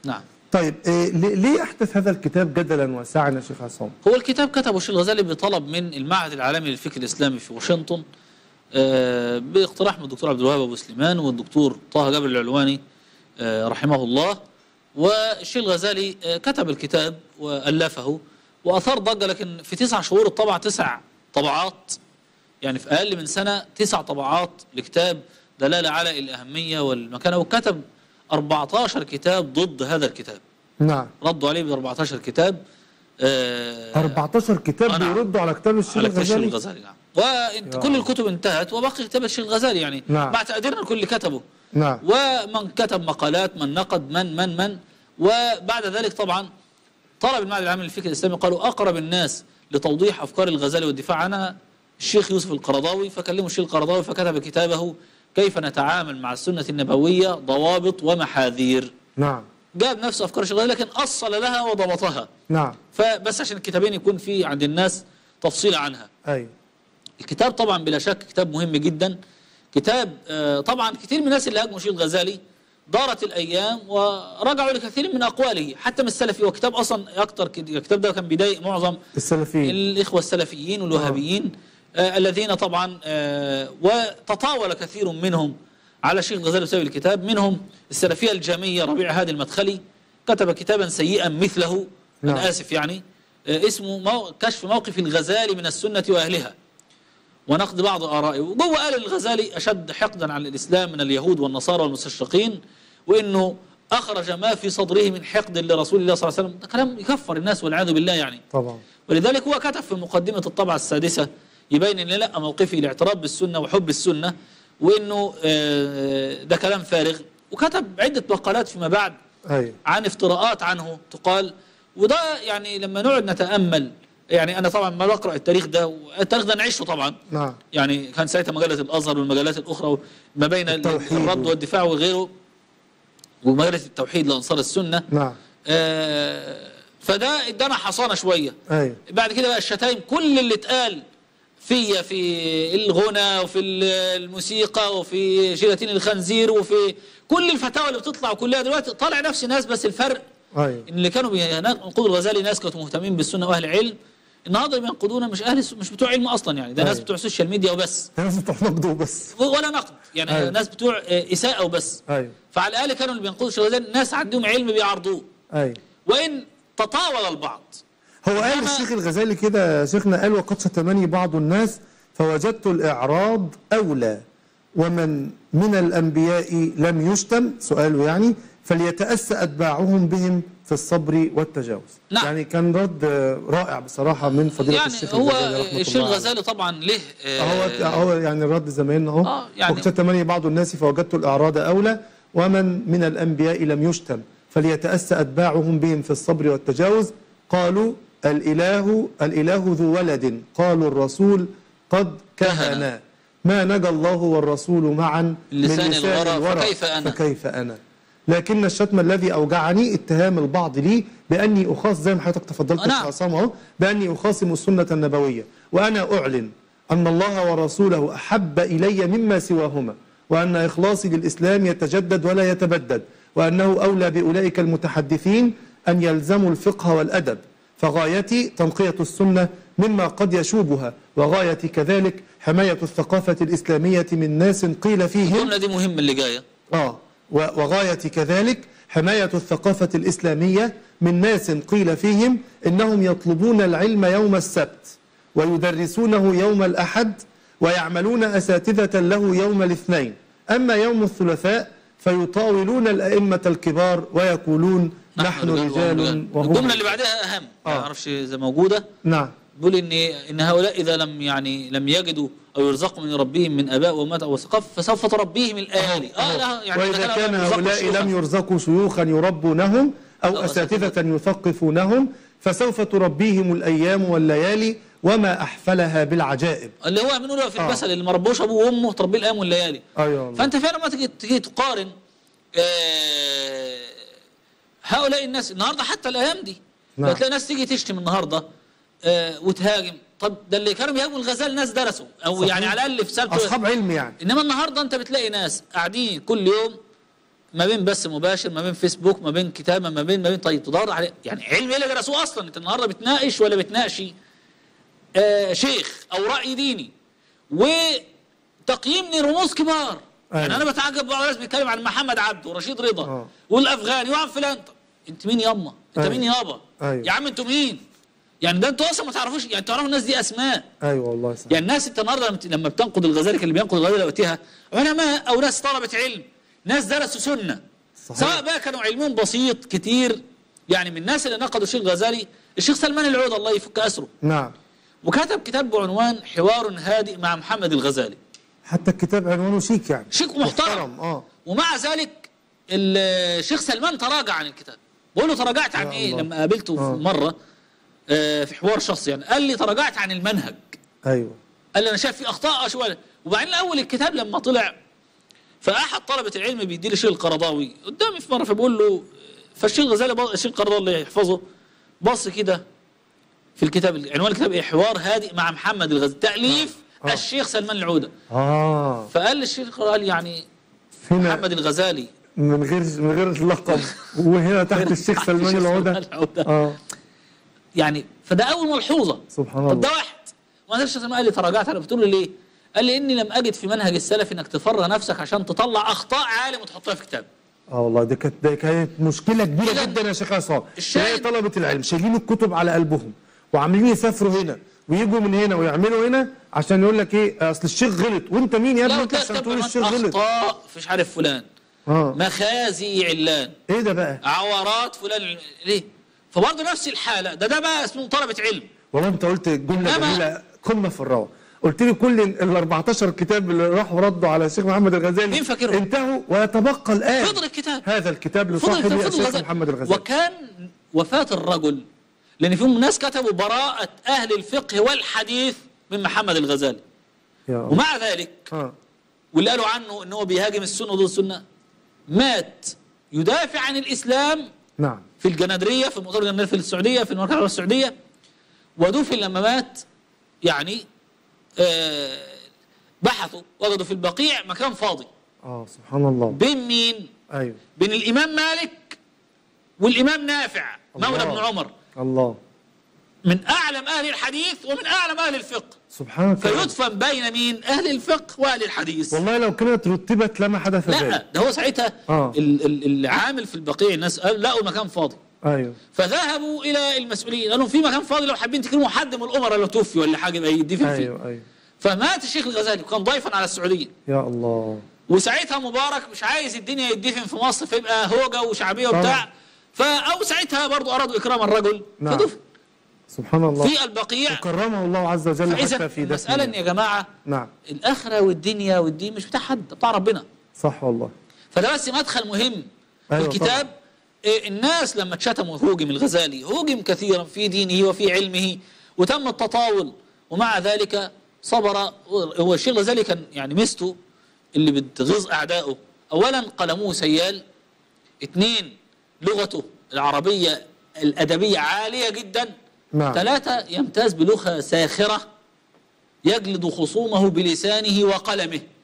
نعم طيب إيه ليه ليه احدث هذا الكتاب جدلا واسعا يا شيخ عصام؟ هو الكتاب كتبه الشيخ الغزالي بطلب من المعهد العالمي للفكر الاسلامي في واشنطن آه، باقتراح من الدكتور عبد الوهاب ابو سليمان والدكتور طه جابر العلواني آه، رحمه الله والشيخ الغزالي آه، كتب الكتاب والفه واثار ضجه لكن في تسع شهور الطبع تسع طبعات يعني في اقل من سنه تسع طبعات لكتاب دلاله على الاهميه والمكانه وكتب 14 كتاب ضد هذا الكتاب نعم ردوا عليه ب 14 كتاب آه 14 كتاب آه، نعم. بيردوا على كتاب الشيخ على كتاب الشيخ الغزالي الغزالي نعم وانت يا كل الله. الكتب انتهت وبقي كتاب الشيخ الغزالي يعني نعم. مع تقديرنا لكل اللي كتبه نعم ومن كتب مقالات من نقد من من من وبعد ذلك طبعا طلب المعهد العام للفكر الاسلامي قالوا اقرب الناس لتوضيح افكار الغزالي والدفاع عنها الشيخ يوسف القرضاوي فكلموا الشيخ القرضاوي فكتب كتابه كيف نتعامل مع السنه النبويه ضوابط ومحاذير نعم جاب نفس افكار الشيخ الغزالي لكن اصل لها وضبطها نعم فبس عشان الكتابين يكون في عند الناس تفصيل عنها ايوه الكتاب طبعا بلا شك كتاب مهم جدا كتاب آه، طبعا كثير من الناس اللي هاجموا الشيخ الغزالي دارت الايام ورجعوا لكثير من اقواله حتى من السلفي وكتاب اصلا اكتر كد- الكتاب ده كان بيضايق معظم السلفيين الاخوه السلفيين والوهابيين آه الذين طبعا آه وتطاول كثير منهم على الشيخ الغزالي بسبب الكتاب منهم السلفيه الجاميه ربيع هادي المدخلي كتب كتابا سيئا مثله نعم. انا اسف يعني آه اسمه مو كشف موقف الغزالي من السنه واهلها ونقد بعض آرائه وجوه قال الغزالي أشد حقدا على الإسلام من اليهود والنصارى والمستشرقين وإنه أخرج ما في صدره من حقد لرسول الله صلى الله عليه وسلم ده كلام يكفر الناس والعياذ بالله يعني طبعا ولذلك هو كتب في مقدمة الطبعة السادسة يبين ان لا موقفي الاعتراف بالسنة وحب السنة وانه آه، ده كلام فارغ وكتب عدة مقالات فيما بعد ايوه عن افتراءات عنه تقال وده يعني لما نقعد نتأمل يعني أنا طبعا ما بقرأ التاريخ ده التاريخ ده نعيشه طبعا نعم يعني كان ساعتها مجلة الأزهر والمجلات الأخرى ما بين التوحيد الرد و- والدفاع وغيره ومجلة التوحيد لأنصار السنة نعم آه فده ادانا حصانة شوية ايوه بعد كده بقى الشتايم كل اللي اتقال فيا في الغنى وفي الموسيقى وفي جيلاتين الخنزير وفي كل الفتاوى اللي بتطلع كلها دلوقتي طالع نفس الناس بس الفرق ايوه ان اللي كانوا بينقضوا الغزالي ناس كانوا مهتمين بالسنه واهل علم النهارده اللي بينقضونا مش اهل الس- مش بتوع علم اصلا يعني ده ناس أيوة. بتوع السوشيال ميديا وبس الناس بتوع نقد وبس ولا نقد يعني أيوة. ناس بتوع آه، اساءه وبس ايوه فعلى الاقل كانوا اللي بينقضوا الشيخ الغزالي ناس عندهم علم بيعرضوه ايوه وان تطاول البعض هو قال إنما- الشيخ الغزالي كده يا شيخنا قال وقد شتمني بعض الناس فوجدت الإعراض أولى ومن من الأنبياء لم يشتم سؤاله يعني فليتأسى أتباعهم بهم في الصبر والتجاوز نعم. يعني كان رد آه، رائع بصراحة من فضيلة يعني الشيخ هو الغزالي رحمة الشيخ الله عليه. الغزالي طبعا له آه، هو هو يعني الرد زمايلنا اهو آه، يعني- وقد شتمني بعض الناس فوجدت الأعراض أولى ومن من الأنبياء لم يشتم فليتأسى أتباعهم بهم في الصبر والتجاوز قالوا الإله الإله ذو ولد قالوا الرسول قد كهنا ما نجى الله والرسول معا من لسان الورى فكيف أنا؟ فكيف أنا لكن الشتم الذي أوجعني اتهام البعض لي بأني أخاص زي ما حضرتك تفضلت آه، نعم. يا عصام اهو بأني أخاصم السنة النبوية وأنا أعلن أن الله ورسوله أحب إلي مما سواهما وأن إخلاصي للإسلام يتجدد ولا يتبدد وأنه أولى بأولئك المتحدثين أن يلزموا الفقه والأدب فغايتي تنقية السنة مما قد يشوبها وغايتي كذلك حماية الثقافة الإسلامية من ناس قيل فيهم الجمله دي مهمه اللي جايه آه و- وغايتي كذلك حماية الثقافة الإسلامية من ناس قيل فيهم إنهم يطلبون العلم يوم السبت ويدرسونه يوم الأحد ويعملون أساتذة له يوم الاثنين أما يوم الثلاثاء فيطاولون الأئمة الكبار ويقولون نحن رجال وهم الجمله اللي بعدها اهم ما آه. اعرفش اذا موجوده نعم بيقول ان ان هؤلاء اذا لم يعني لم يجدوا او يرزقوا من ربهم من اباء وامهات او ثقافه فسوف تربيهم الاهالي اه لا يعني وإذا ده كان يرزقوا هؤلاء شيوخاً. لم يرزقوا شيوخا يربونهم أو أو أساتذة يثقفونهم فسوف تربيهم الأيام والليالي وما أحفلها بالعجائب اللي هو بنقول في آه. المثل اللي ما ربوش ابوه وامه تربيه الايام والليالي أيوة والله. فانت فعلا ما تيجي تيجي تقارن آه هؤلاء الناس النهارده حتى الايام دي نعم. تلاقي ناس تيجي تشتم النهارده آه وتهاجم طب ده اللي كانوا بيهاجموا الغزال ناس درسوا او يعني على الاقل في سالته أصحاب علم يعني انما النهارده انت بتلاقي ناس قاعدين كل يوم ما بين بث مباشر ما بين فيسبوك ما بين كتابه ما بين ما بين طيب تدور على يعني علم ايه اللي درسوه اصلا انت النهارده بتناقش ولا بتناقشي آه شيخ او راي ديني وتقييم لرموز كبار يعني أيوة. انا بتعجب بعض الناس بيتكلم عن محمد عبده ورشيد رضا آه. والافغاني وعن فلان طب انت مين ياما انت أيوة. مين يابا أيوة. يا عم انتوا مين يعني ده انتوا اصلا ما تعرفوش يعني تعرفوا الناس دي اسماء ايوه والله صح يعني الناس انت النهارده لما- لما بتنقد الغزالي اللي بينقد الغزالي دلوقتيها علماء او ناس طلبه علم ناس درسوا سنه صحيح. سواء بقى كانوا علمهم بسيط كتير يعني من الناس اللي نقدوا الشيخ الغزالي الشيخ سلمان العود الله يفك اسره نعم وكتب كتاب بعنوان حوار هادئ مع محمد الغزالي حتى الكتاب عنوانه شيك يعني شيك ومحترم اه ومع ذلك الشيخ سلمان تراجع عن الكتاب بقول له تراجعت عن يا ايه الله. لما قابلته آه. في مره آه، في حوار شخصي يعني قال لي تراجعت عن المنهج ايوه قال لي انا شايف في اخطاء شويه وبعدين اول الكتاب لما طلع فاحد طلبه العلم بيدي لي الشيخ القرضاوي قدامي في مره فبقول له فالشيخ الغزالي بص- الشيخ القرضاوي اللي يحفظه بص كده في الكتاب عنوان الكتاب ايه حوار هادئ مع محمد الغزالي تاليف آه. الشيخ سلمان العوده اه فقال لي الشيخ القرضاوي يعني هنا محمد الغزالي من غير من غير اللقب وهنا تحت الشيخ تحت سلمان الشيخ العودة سلمان العودة. اه يعني فده اول ملحوظه سبحان طب ده الله واحد ما الشيخ سلمان قال لي تراجعت انا قلت له ليه؟ قال لي اني لم اجد في منهج السلف انك تفرغ نفسك عشان تطلع اخطاء عالم وتحطها في كتاب اه والله دي كانت دي كانت مشكله كبيره إذن جدا يا شيخ عصام الشاهد- تلاقي طلبه العلم شايلين الكتب على قلبهم وعاملين يسافروا هنا ويجوا من هنا ويعملوا هنا عشان يقول لك ايه اصل الشيخ غلط وانت مين يا ابني لا انت وتلاقي عشان كتاب تقول كمان الشيخ غلط اخطاء مش عارف فلان اه مخازي علان ايه ده بقى عورات فلان ليه؟ فبرضه نفس الحاله ده ده بقى اسمه طلبه علم والله انت قلت جمله إنما- جميله قمه في الروعه قلت لي كل ال 14 كتاب اللي راحوا ردوا على الشيخ محمد الغزالي مين فاكرهم؟ انتهوا ويتبقى الان فضل الكتاب هذا الكتاب فضل لصاحبه فضل الشيخ الغزالي. محمد الغزالي وكان وفاة الرجل لأن فيهم ناس كتبوا براءة أهل الفقه والحديث من محمد الغزالي يا الله ومع ذلك اه واللي قالوا عنه ان هو بيهاجم السنه ضد السنه مات يدافع عن الاسلام نعم في الجنادريه في المؤتمر الجنادري في السعوديه في المملكه العربيه السعوديه ودفن لما مات يعني آه بحثوا وجدوا في البقيع مكان فاضي اه سبحان الله بين مين؟ ايوه بين الامام مالك والامام نافع مولى الله. ابن عمر الله من اعلم اهل الحديث ومن اعلم اهل الفقه سبحانك يا رب. فيدفن بين مين؟ اهل الفقه واهل الحديث والله لو كانت رتبت لما حدث لا ذلك ده هو ساعتها آه. ال- ال- العامل في البقيع الناس قال لقوا المكان فاضي ايوه فذهبوا الى المسؤولين قالوا في مكان فاضي لو حابين تكرموا حد من الامراء لو توفي ولا حاجه يبقى يدفن فيه ايوه ايوه فمات الشيخ الغزالي وكان ضيفا على السعوديه يا الله وساعتها مبارك مش عايز الدنيا يدفن في مصر فيبقى هوجه وشعبيه طبعا. وبتاع فاو ساعتها برضو ارادوا اكرام الرجل نعم. فدفن سبحان الله في البقيع وكرمه الله عز وجل فاذا حتى في المساله ان دفنه يا جماعه نعم الاخره والدنيا والدين مش بتاع حد ده بتاع ربنا صح والله فده بس مدخل مهم في أيوة الكتاب إيه الناس لما اتشتموا هوجم الغزالي هوجم كثيرا في دينه وفي علمه وتم التطاول ومع ذلك صبر هو الشيخ الغزالي كان يعني ميزته اللي بتغيظ اعدائه اولا قلمه سيال اثنين لغته العربيه الادبيه عاليه جدا نعم ثلاثه يمتاز بلغه ساخره يجلد خصومه بلسانه وقلمه